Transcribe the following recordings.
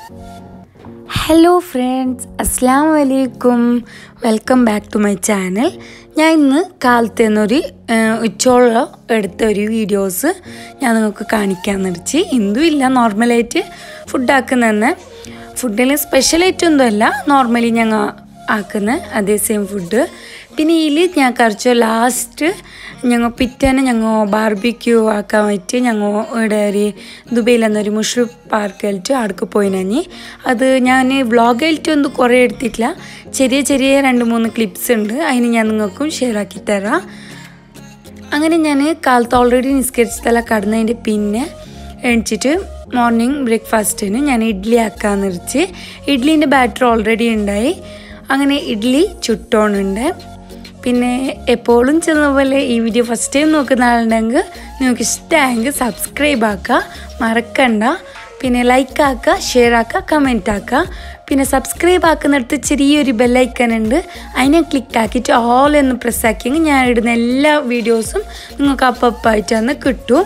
hello friends അസ്സാം വലൈക്കും welcome back to my channel ഞാൻ ഇന്ന് കാലത്ത് നിന്നൊരു ഉച്ചോളം എടുത്ത ഒരു വീഡിയോസ് ഞാൻ നിങ്ങൾക്ക് കാണിക്കാൻ നിർത്തി എന്തും ഇല്ല നോർമലായിട്ട് ഫുഡ് ആക്കുന്നതെന്ന് ഫുഡിൽ സ്പെഷ്യലായിട്ടൊന്നുമല്ല നോർമലി ഞങ്ങൾ ആക്കുന്ന അതേ സെയിം ഫുഡ് പിന്നെ ഇതിൽ ഞാൻ കുറച്ച് ലാസ്റ്റ് ഞങ്ങൾ പിറ്റേന്ന് ഞങ്ങൾ ബാർബിക്യൂ ആക്കാൻ പറ്റി ഞങ്ങൾ ഇവിടെ ഒരു ദുബൈയിൽ എന്നൊരു മുഷ്റൂഫ് പാർക്കിലിട്ട് അവിടേക്ക് പോയിനി അത് ഞാൻ വ്ളോഗായിട്ട് ഒന്നും കുറേ എടുത്തിട്ടില്ല ചെറിയ ചെറിയ രണ്ട് മൂന്ന് ക്ലിപ്സ് ഉണ്ട് അതിന് ഞാൻ നിങ്ങൾക്കും ഷെയർ ആക്കി തരാം അങ്ങനെ ഞാൻ കാലത്ത് ഓൾറെഡി നിസ്കരിച്ചതെല്ലാം കടന്നതിൻ്റെ പിന്നെ എണിച്ചിട്ട് മോർണിംഗ് ബ്രേക്ക്ഫാസ്റ്റിന് ഞാൻ ഇഡ്ഡലി ആക്കാന്ന് വെച്ച് ഇഡ്ഡലീൻ്റെ ബാറ്റർ ഓൾറെഡി ഉണ്ടായി അങ്ങനെ ഇഡ്ഡലി ചുട്ടോണുണ്ട് പിന്നെ എപ്പോഴും ചെന്ന പോലെ ഈ വീഡിയോ ഫസ്റ്റ് ടൈം നോക്കുന്ന ആളുണ്ടെങ്കിൽ നിങ്ങൾക്ക് ഇഷ്ടമായെങ്കിൽ സബ്സ്ക്രൈബ് ആക്കുക മറക്കണ്ട പിന്നെ ലൈക്ക് ആക്കുക ഷെയർ ആക്കുക കമൻറ്റ് ആക്കുക പിന്നെ സബ്സ്ക്രൈബ് ആക്കുന്നിടത്ത് ചെറിയൊരു ബെല്ലൈക്കൺ ഉണ്ട് അതിനെ ക്ലിക്ക് ആക്കിയിട്ട് ഓൾ എന്ന് പ്രസ് ആക്കിയെങ്കിൽ ഞാൻ ഇടുന്ന എല്ലാ വീഡിയോസും നിങ്ങൾക്ക് അപ്പപ്പായിട്ട് തന്നെ കിട്ടും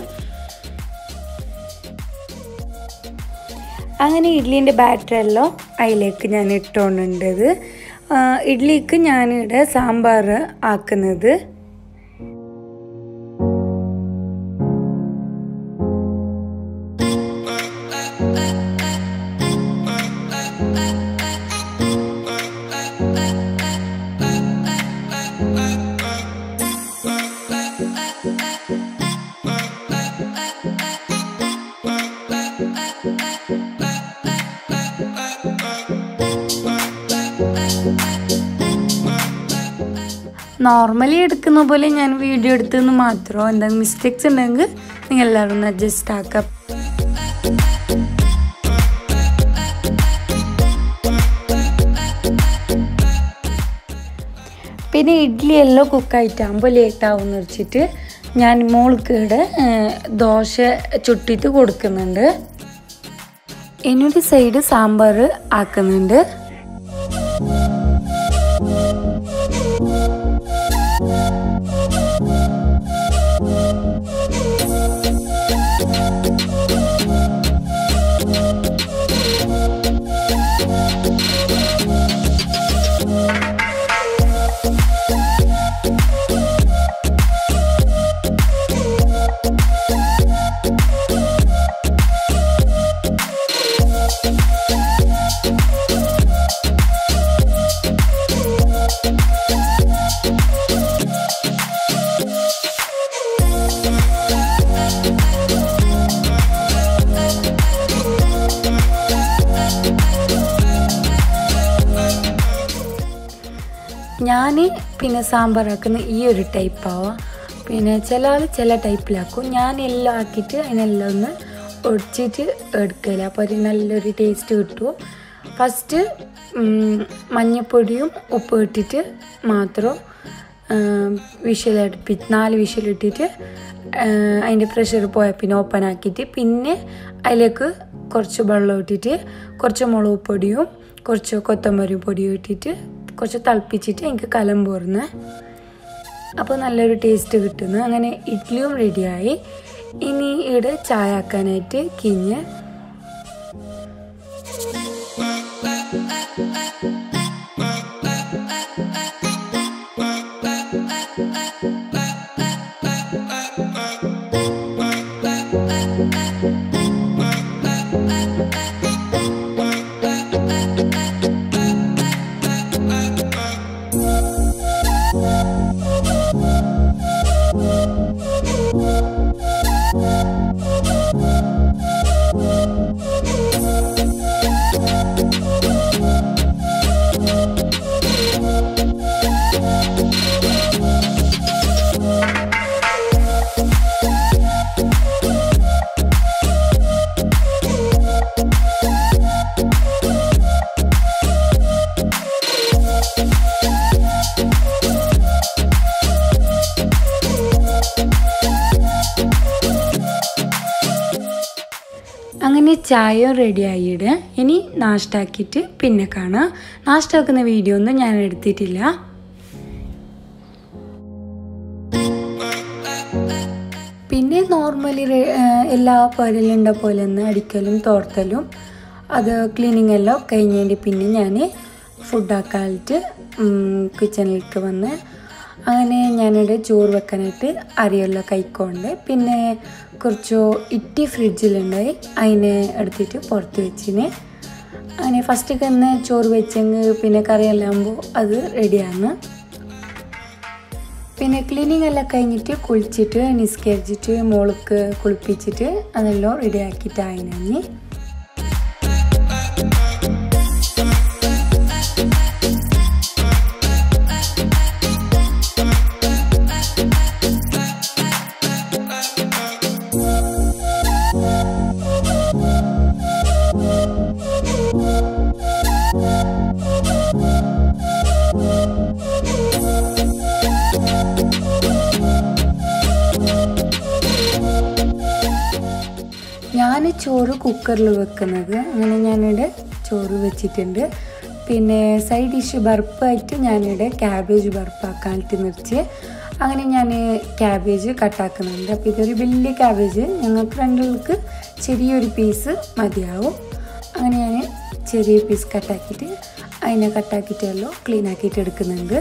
അങ്ങനെ ഇഡ്ഡലീൻ്റെ ബാറ്ററെല്ലാം അതിലേക്ക് ഞാൻ ഇട്ടുകൊണ്ടുണ്ടത് ഇഡ്ഡലിക്ക് ഞാനിവിടെ സാമ്പാർ ആക്കുന്നത് നോർമലി എടുക്കുന്ന പോലെ ഞാൻ വീഡിയോ എടുത്തെന്ന് മാത്രം എന്തെങ്കിലും മിസ്റ്റേക്സ് ഉണ്ടെങ്കിൽ നിങ്ങൾ എല്ലാവരും ഒന്ന് അഡ്ജസ്റ്റ് ആക്കാം പിന്നെ ഇഡ്ഡലി എല്ലാം കുക്കായിട്ടാകുമ്പോൾ ലേറ്റാവും എന്ന് വെച്ചിട്ട് ഞാൻ മോൾക്ക് ഇവിടെ ദോശ ചുട്ടിട്ട് കൊടുക്കുന്നുണ്ട് എന്നൊരു സൈഡ് സാമ്പാർ ആക്കുന്നുണ്ട് ഞാൻ പിന്നെ സാമ്പാറാക്കുന്ന ഈ ഒരു ടൈപ്പാവാം പിന്നെ ചില ആൾ ചില ടൈപ്പിലാക്കും ഞാൻ എല്ലാം ആക്കിയിട്ട് അതിനെല്ലാം ഒന്ന് ഒടിച്ചിട്ട് എടുക്കല അപ്പോൾ ഒരു നല്ലൊരു ടേസ്റ്റ് കിട്ടും ഫസ്റ്റ് മഞ്ഞപ്പൊടിയും ഉപ്പ് ഇട്ടിട്ട് മാത്രം വിഷലടുപ്പി നാല് വിഷലിട്ടിട്ട് അതിൻ്റെ പ്രഷർ പോയ പിന്നെ ഓപ്പൺ ആക്കിയിട്ട് പിന്നെ അതിലേക്ക് കുറച്ച് വെള്ളം ഇട്ടിട്ട് കുറച്ച് മുളക് പൊടിയും കുറച്ച് കൊത്തമ്പരി പൊടിയും ഇട്ടിട്ട് കുറച്ച് തിളപ്പിച്ചിട്ട് എനിക്ക് കലം പോർന്ന് അപ്പോൾ നല്ലൊരു ടേസ്റ്റ് കിട്ടുന്നു അങ്ങനെ ഇഡ്ഡലിയും റെഡിയായി ഇനി ഇവിടെ ചായ ആക്കാനായിട്ട് കിഞ്ഞ് അങ്ങനെ ചായ റെഡി ആയിട്ട് ഇനി നാഷ്ട ആക്കിയിട്ട് പിന്നെ കാണാം നാഷ്ട ആക്കുന്ന വീഡിയോ ഒന്നും ഞാൻ എടുത്തിട്ടില്ല പിന്നെ നോർമലി എല്ലാ പോരലുണ്ട പോലെ തന്നെ അടിക്കലും തോർത്തലും അത് ക്ലീനിങ് എല്ലാം കഴിഞ്ഞതിൻ്റെ പിന്നെ ഞാൻ ഫുഡാക്കാനായിട്ട് കിച്ചണിലേക്ക് വന്ന് അങ്ങനെ ഞാനിവിടെ ചോറ് വെക്കാനായിട്ട് അരിയെല്ലാം കഴിക്കൊണ്ട് പിന്നെ കുറച്ച് ഇട്ടി ഫ്രിഡ്ജിലുണ്ടായി അതിനെ എടുത്തിട്ട് പുറത്ത് വെച്ചിന് അങ്ങനെ ഫസ്റ്റ് തന്നെ ചോറ് വെച്ചെങ്കിൽ പിന്നെ കറിയെല്ലാം ആകുമ്പോൾ അത് റെഡിയാണ് പിന്നെ ക്ലീനിങ് എല്ലാം കഴിഞ്ഞിട്ട് കുളിച്ചിട്ട് നിസ്കരിച്ചിട്ട് മോൾക്ക് കുളിപ്പിച്ചിട്ട് അതെല്ലാം റെഡി ആക്കിയിട്ടായി ഞാൻ ഞാൻ ചോറ് കുക്കറിൽ വെക്കുന്നത് അങ്ങനെ ഞാനിവിടെ ചോറ് വെച്ചിട്ടുണ്ട് പിന്നെ സൈഡ് ഡിഷ് ബർപ്പായിട്ട് ഞാനിവിടെ ക്യാബേജ് ബർപ്പാക്കാനായിട്ട് നിർച്ച് അങ്ങനെ ഞാൻ ക്യാബേജ് കട്ടാക്കുന്നുണ്ട് അപ്പോൾ ഇതൊരു വലിയ ക്യാബേജ് ഞങ്ങൾക്ക് രണ്ടുപേർക്ക് ചെറിയൊരു പീസ് മതിയാവും അങ്ങനെ ഞാൻ ചെറിയ പീസ് കട്ടാക്കിയിട്ട് അതിനെ കട്ടാക്കിയിട്ടല്ലോ ക്ലീൻ ആക്കിയിട്ട് എടുക്കുന്നുണ്ട്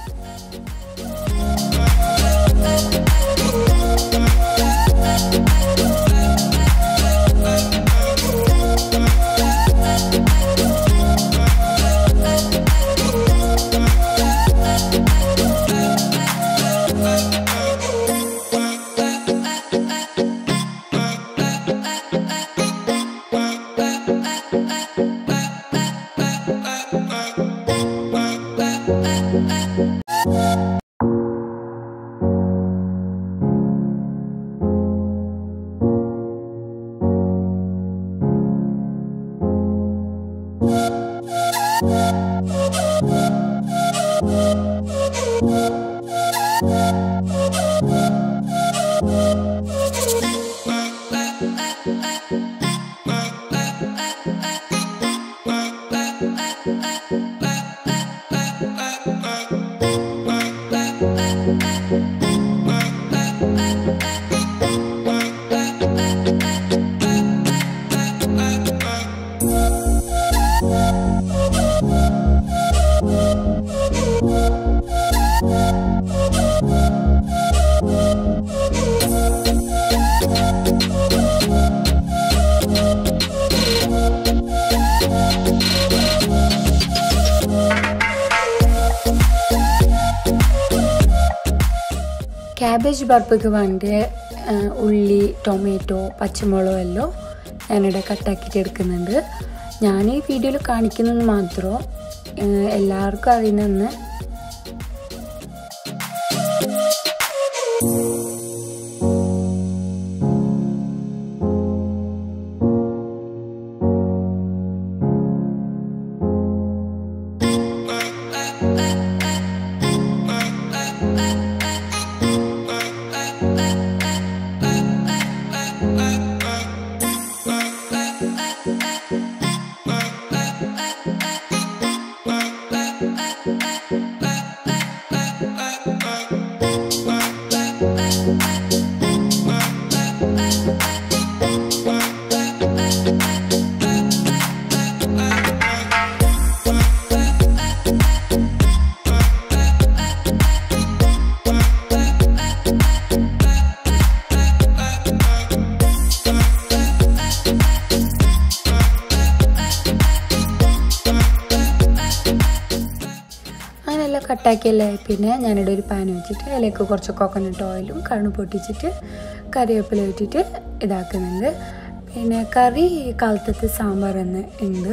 ക്യാബേജ് ബർബക്ക് വേണ്ടി ആ, ഉള്ളി ടൊമാറ്റോ പച്ചമുളക് എല്ലാം ഞാനിവിടെ കട്ടാക്കിയിട്ട് എടുക്കുന്നുണ്ട് ഞാൻ ഈ വീഡിയോയിൽ കാണിക്കുന്നത് മാത്രം ആ, എല്ലാവർക്കും അറിയുന്നെന്ന് അങ്ങനെയെല്ലാം കട്ടാക്കിയല്ലേ പിന്നെ ഞാനിവിടെ ഒരു പാൻ വെച്ചിട്ട് അതിലേക്ക് കുറച്ച് കോക്കനട്ട് ഓയിലും കണ്ണു പൊട്ടിച്ചിട്ട് കറിവേപ്പില ഇട്ടിട്ട് ഇതാക്കുന്നുണ്ട് പിന്നെ കറി കാലത്തത്തെ സാമ്പാർ എന്ന് ഉണ്ട്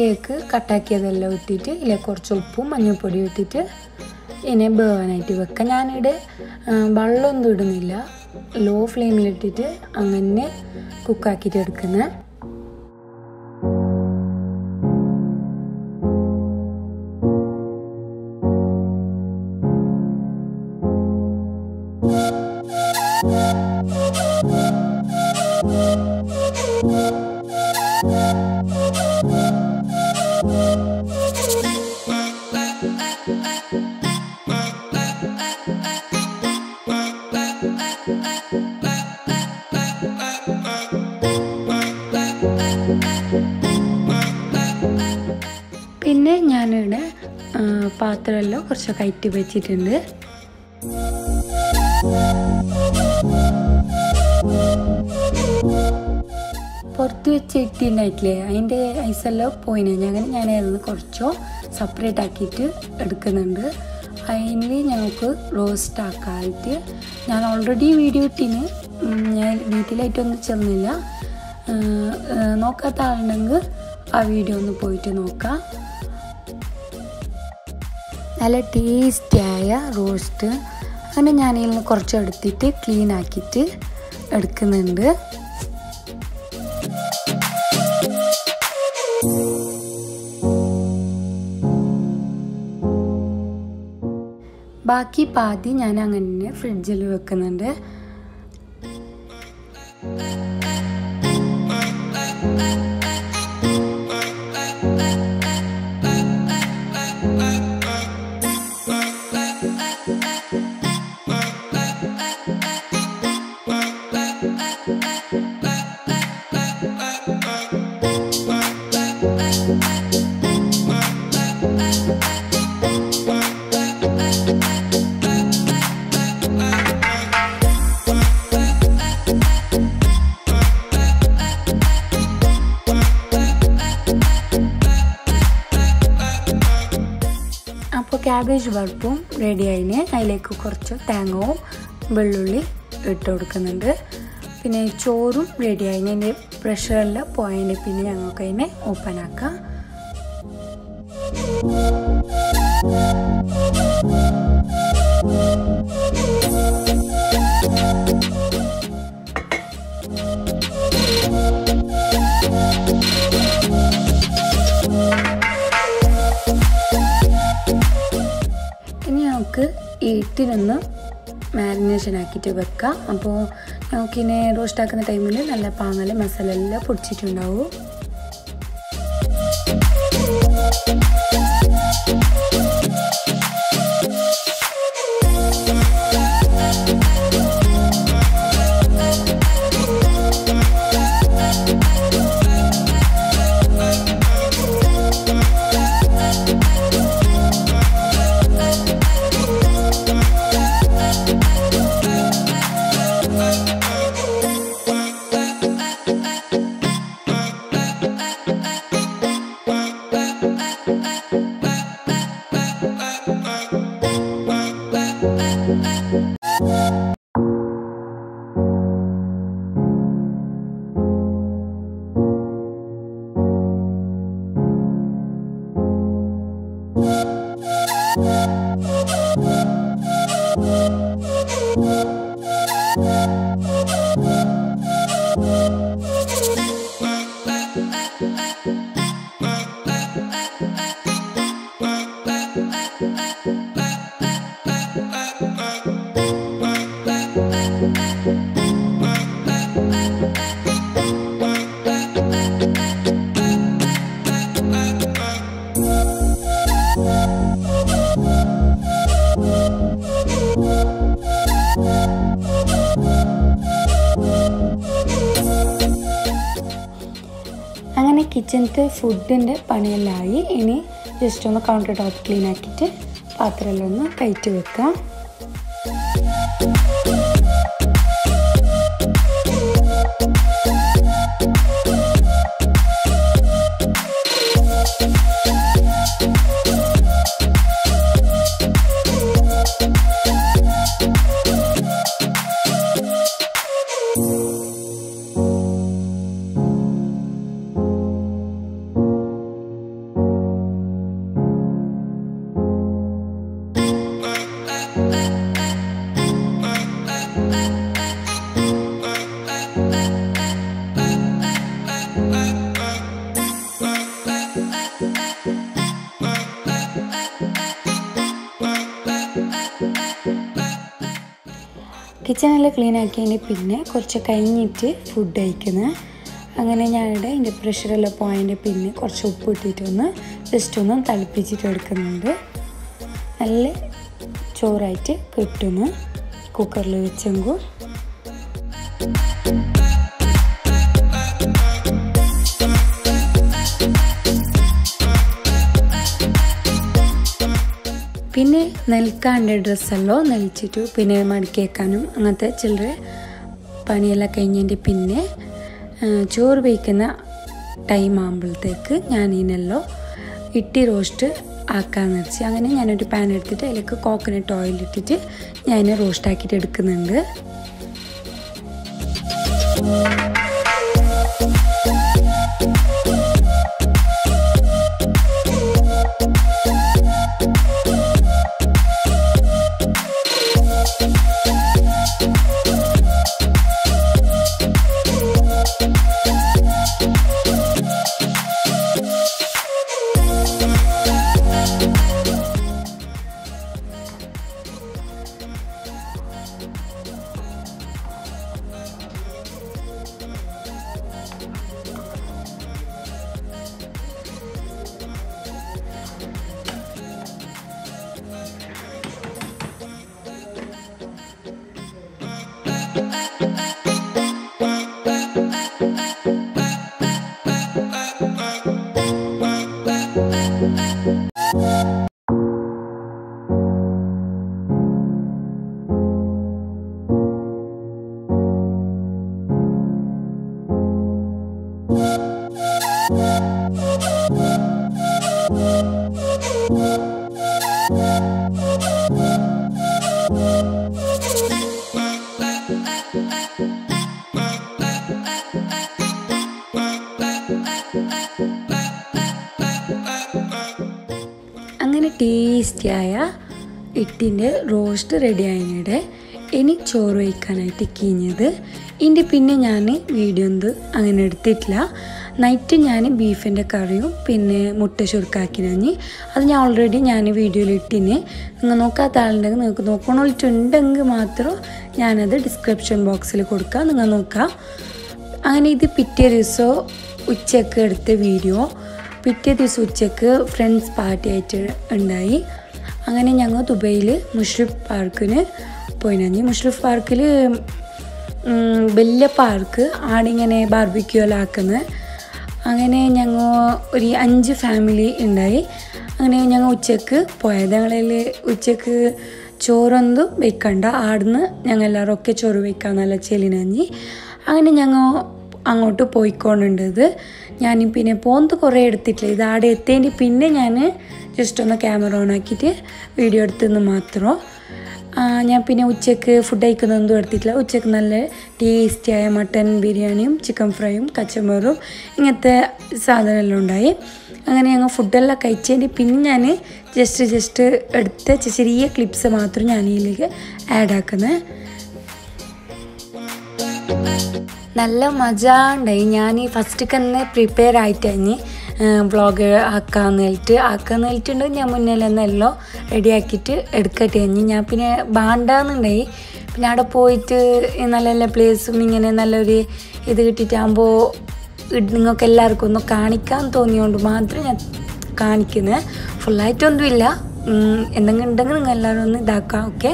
ഇതിലേക്ക് കട്ടാക്കിയതെല്ലാം ഇട്ടിട്ട് ഇതിലേക്ക് കുറച്ച് ഉപ്പും മഞ്ഞൾപ്പൊടി ഇട്ടിട്ട് ഇതിനെ വേവാനായിട്ട് വെക്കാം ഞാനിവിടെ ആ, വെള്ളമൊന്നും ഇടുന്നില്ല ലോ ഫ്ലെയിമിലിട്ടിട്ട് അങ്ങനെ കുക്കാക്കിയിട്ട് എടുക്കുന്നത് പിന്നെ ഞാനിവിടെ ആ, പാത്രമെല്ലാം കുറച്ച് കയറ്റി വെച്ചിട്ടുണ്ട് പുറത്ത് വെച്ച് ഇട്ടിണ്ടായിട്ടില്ലേ അതിൻ്റെ ഐസെല്ലാം പോയിന് അങ്ങനെ ഞാൻ അതിൽ കുറച്ചോ സെപ്പറേറ്റ് ആക്കിയിട്ട് എടുക്കുന്നുണ്ട് അതിൽ ഞങ്ങൾക്ക് റോസ്റ്റ് ആക്കാനായിട്ട് ഞാൻ ഓൾറെഡി വീഡിയോ ഇട്ടിന് ഉം, ഞാൻ ഡീറ്റെയിലായിട്ടൊന്നും ചെന്നില്ല ഏർ, ഏർ, നോക്കാത്ത ആളുണ്ടെങ്കിൽ ആ വീഡിയോ ഒന്ന് പോയിട്ട് നോക്കാം നല്ല ടേസ്റ്റിയായ റോസ്റ്റ് അങ്ങനെ ഞാനിൽ നിന്ന് കുറച്ച് എടുത്തിട്ട് ക്ലീൻ ആക്കിയിട്ട് എടുക്കുന്നുണ്ട് ബാക്കി പാതി ഞാൻ അങ്ങനെ ഫ്രിഡ്ജിൽ വെക്കുന്നുണ്ട് അപ്പോൾ ക്യാബേജ് പൾപ്പും റെഡി ആയിന് അതിലേക്ക് കുറച്ച് തേങ്ങവും വെള്ളുള്ളി ഇട്ട് കൊടുക്കുന്നുണ്ട് പിന്നെ ചോറും റെഡി ആയിന് അതിൻ്റെ പ്രഷറെല്ലാം പോയതിന് പിന്നെ ഞങ്ങൾക്ക് അതിനെ ഓപ്പൺ ആക്കാം ഇനി നമുക്ക് ഈ ഇട്ടിനൊന്ന് മാരിനേഷൻ ആക്കിയിട്ട് വെക്കാം അപ്പോൾ നമുക്കിനെ റോസ്റ്റ് ആക്കുന്ന ടൈമിൽ നല്ല പാങ്ങൽ മസാല എല്ലാം പൊടിച്ചിട്ടുണ്ടാവും അങ്ങനെ കിച്ചണത്തെ ഫുഡിൻ്റെ പണിയെല്ലാമായി ഇനി ജസ്റ്റ് ഒന്ന് കൗണ്ടർ ടോപ്പ് ക്ലീൻ ആക്കിയിട്ട് പാത്രമെല്ലാം ഒന്ന് കയറ്റി വെക്കാം കിച്ചണെല്ലാം ക്ലീൻ ആക്കിയതിന് പിന്നെ കുറച്ച് കഴിഞ്ഞിട്ട് ഫുഡ് കഴിക്കുന്നത് അങ്ങനെ ഞാനിവിടെ അതിൻ്റെ പ്രഷറെല്ലാം പോയതിൻ്റെ പിന്നെ കുറച്ച് ഉപ്പ് ഇട്ടിട്ടൊന്ന് ജസ്റ്റ് ഒന്ന് തിളപ്പിച്ചിട്ട് എടുക്കുന്നുണ്ട് നല്ല ചോറായിട്ട് കിട്ടുന്നു കുക്കറിൽ വെച്ചെങ്കിൽ പിന്നെ നെൽക്കാൻ്റെ ഡ്രസ്സെല്ലോ നെലിച്ചിട്ടു പിന്നെ മടക്കി വെക്കാനും അങ്ങനത്തെ ചില്ലറ പണിയെല്ലാം കഴിഞ്ഞതിൻ്റെ പിന്നെ ചോറ് വയ്ക്കുന്ന ടൈം ആകുമ്പോഴത്തേക്ക് ഞാൻ ഇതിനെല്ലോ ഇട്ടി റോസ്റ്റ് ആക്കാന്ന് വെച്ച് അങ്ങനെ ഞാനൊരു പാൻ എടുത്തിട്ട് അതിലേക്ക് കോക്കനട്ട് ഓയിൽ ഇട്ടിട്ട് ഞാൻ റോസ്റ്റ് ആക്കിയിട്ട് എടുക്കുന്നുണ്ട് അങ്ങനെ ടേസ്റ്റിയായ ഇട്ടിൻ്റെ റോസ്റ്റ് റെഡി ആയതിനിടെ ഇനി ചോറ് വയ്ക്കാനായിട്ട് കീഞ്ഞത് ഇതിൻ്റെ പിന്നെ ഞാൻ വീഡിയോ എന്ത് അങ്ങനെ എടുത്തിട്ടില്ല നൈറ്റ് ഞാൻ ബീഫിൻ്റെ കറിയും പിന്നെ മുട്ട ചുരുക്കാക്കി നഞ്ഞി അത് ഞാൻ ഓൾറെഡി ഞാൻ വീഡിയോയിൽ ഇട്ടിന് നിങ്ങൾ നോക്കാത്ത ആളുണ്ടെങ്കിൽ നിങ്ങൾക്ക് നോക്കണോളിട്ടുണ്ടെങ്കിൽ മാത്രം ഞാനത് ഡിസ്ക്രിപ്ഷൻ ബോക്സിൽ കൊടുക്കാം നിങ്ങൾ നോക്കാം അങ്ങനെ ഇത് പിറ്റേ ദിവസം ഉച്ചക്ക് എടുത്ത വീഡിയോ പിറ്റേ ദിവസം ഉച്ചക്ക് ഫ്രണ്ട്സ് പാർട്ടി ആയിട്ട് ഉണ്ടായി അങ്ങനെ ഞങ്ങൾ ദുബൈയിൽ മുഷ്രിഫ് പാർക്കിന് പോയിനഞ്ഞ് മുഷ്രിഫ് പാർക്കിൽ വലിയ പാർക്ക് ആടിങ്ങനെ ബാർബിക്യൂ എല്ലാം ആക്കുന്നത് അങ്ങനെ ഞങ്ങൾ ഒരു അഞ്ച് ഫാമിലി ഉണ്ടായി അങ്ങനെ ഞങ്ങൾ ഉച്ചക്ക് പോയത് ഞങ്ങളിൽ ഉച്ചക്ക് ചോറൊന്നും വെക്കണ്ട ആടുന്ന് ഞങ്ങൾ എല്ലാവരും ഒക്കെ ചോറ് വെക്കാന്നല്ല ചെലിനഞ്ഞി അങ്ങനെ ഞങ്ങൾ അങ്ങോട്ട് പോയിക്കൊണ്ടുണ്ടത് ഞാൻ പിന്നെ പോന്ത് കുറേ എടുത്തിട്ടില്ല ഇത് ആടെ എത്തേണ്ടി പിന്നെ ഞാൻ ജസ്റ്റ് ഒന്ന് ക്യാമറ ഓൺ ആക്കിയിട്ട് വീഡിയോ എടുത്തെന്ന് മാത്രം ഞാൻ പിന്നെ ഉച്ചക്ക് ഫുഡ് കഴിക്കുന്നതൊന്നും എടുത്തിട്ടില്ല ഉച്ചക്ക് നല്ല ടേസ്റ്റിയായ മട്ടൻ ബിരിയാണിയും ചിക്കൻ ഫ്രൈയും കച്ചമ്പറും ഇങ്ങനത്തെ സാധനമെല്ലാം ഉണ്ടായി അങ്ങനെ ഞങ്ങൾ ഫുഡെല്ലാം കഴിച്ചതിൻ്റെ പിന്നെ ഞാൻ ജസ്റ്റ് ജസ്റ്റ് എടുത്ത ചെറിയ ക്ലിപ്സ് മാത്രം ഞാൻ ഇതിലേക്ക് ആഡ് ആക്കുന്നത് നല്ല മജ ഉണ്ടായി ഞാൻ ഈ ഫസ്റ്റ് തന്നെ പ്രിപ്പയർ ആയിട്ട് കഴിഞ്ഞ് വ്ളോഗ് ആക്കാന്ന് നേരിട്ട് ആക്കാന്ന് നേരിട്ടുണ്ട് ഞാൻ മുന്നേ എന്നെല്ലാം റെഡി ആക്കിയിട്ട് എടുക്കട്ടെ കഴിഞ്ഞ് ഞാൻ പിന്നെ ബാണ്ടാന്നുണ്ടായി പിന്നെ അവിടെ പോയിട്ട് നല്ല നല്ല പ്ലേസും ഇങ്ങനെ നല്ലൊരു ഇത് കിട്ടിയിട്ടാകുമ്പോൾ നിങ്ങൾക്ക് എല്ലാവർക്കും ഒന്ന് കാണിക്കാൻ തോന്നിയോണ്ട് മാത്രം ഞാൻ കാണിക്കുന്നത് ഫുള്ളായിട്ടൊന്നുമില്ല എന്തെങ്കിലും ഉണ്ടെങ്കിൽ നിങ്ങൾ എല്ലാവരും ഒന്ന് ഇതാക്കാം ഓക്കെ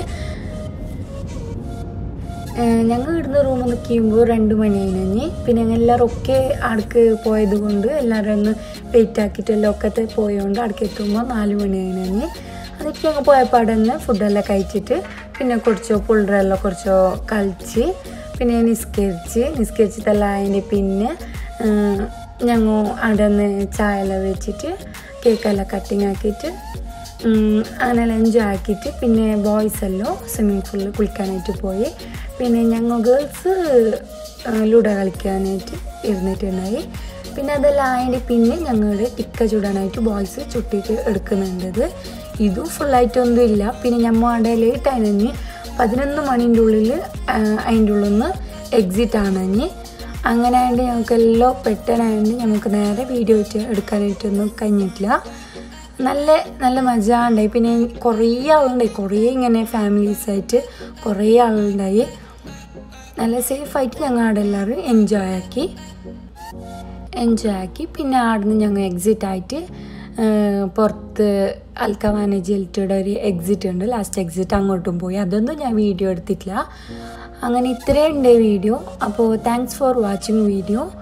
ഞങ്ങൾ ഇടുന്ന റൂമിൽ നിൽക്കുമ്പോൾ രണ്ട് മണി കഴിഞ്ഞ് പിന്നെ ഞങ്ങൾ എല്ലാവരും ഒക്കെ അടുക്ക് പോയത് കൊണ്ട് എല്ലാവരും ഒന്ന് വെയിറ്റ് ആക്കിയിട്ട് എല്ലാം ഒക്കെ പോയതുകൊണ്ട് അടുക്ക് എത്തുമ്പോൾ നാല് മണി കഴിഞ്ഞ് അതിട്ട് ഞങ്ങൾ പോയപ്പോൾ അവിടെ നിന്ന് ഫുഡെല്ലാം കഴിച്ചിട്ട് പിന്നെ കുറച്ചോ പുള്ളറെല്ലാം കുറച്ചോ കളിച്ച് പിന്നെ നിസ്കരിച്ച് നിസ്കരിച്ചിട്ടെല്ലാം അതിൻ്റെ പിന്നെ ഞങ്ങൾ അവിടെ നിന്ന് ചായ എല്ലാം വെച്ചിട്ട് കേക്കെല്ലാം കട്ടിങ് ആക്കിയിട്ട് അങ്ങനെ എൻജോയ് ആക്കിയിട്ട് പിന്നെ ബോയ്സ് എല്ലാം സ്വിമ്മിങ് പൂളിൽ കുളിക്കാനായിട്ട് പോയി പിന്നെ ഞങ്ങൾ ഗേൾസ് ലൂഡോ കളിക്കാനായിട്ട് ഇരുന്നിട്ടുണ്ടായി പിന്നെ അതെല്ലാം ആയതിൻ്റെ പിന്നെ ഞങ്ങളുടെ ടിക്ക ചുടാനായിട്ട് ബോയ്സ് ചുട്ടിട്ട് എടുക്കുന്നുണ്ടത് ഇതും ഫുള്ളായിട്ടൊന്നും ഇല്ല പിന്നെ ഞമ്മ അവിടെ ലേറ്റ് ആയി പതിനൊന്ന് മണീൻ്റെ ഉള്ളിൽ അതിൻ്റെ ഉള്ളിൽ നിന്ന് എക്സിറ്റ് ആണെഞ്ഞ് അങ്ങനെ ആയതുകൊണ്ട് ഞങ്ങൾക്കെല്ലാം പെട്ടെന്നായതുകൊണ്ട് ഞങ്ങൾക്ക് നേരെ വീഡിയോ എടുക്കാനായിട്ടൊന്നും കഴിഞ്ഞിട്ടില്ല നല്ല നല്ല മജ ഉണ്ടായി പിന്നെ കുറേ ആളുണ്ടായി കുറേ ഇങ്ങനെ ഫാമിലീസായിട്ട് കുറേ ആളുണ്ടായി നല്ല സേഫായിട്ട് ഞങ്ങൾ അവിടെ എല്ലാവരും എൻജോയ് ആക്കി എൻജോയ് ആക്കി പിന്നെ അവിടുന്ന് ഞങ്ങൾ എക്സിറ്റ് ആയിട്ട് ഏഹ്, പുറത്ത് അൽക്കവാന ജിൽറ്റയുടെ ഒരു എക്സിറ്റ് ഉണ്ട് ലാസ്റ്റ് എക്സിറ്റ് അങ്ങോട്ടും പോയി അതൊന്നും ഞാൻ വീഡിയോ എടുത്തിട്ടില്ല അങ്ങനെ ഇത്രയും ഉണ്ട് വീഡിയോ അപ്പോൾ താങ്ക്സ് ഫോർ വാച്ചിങ് വീഡിയോ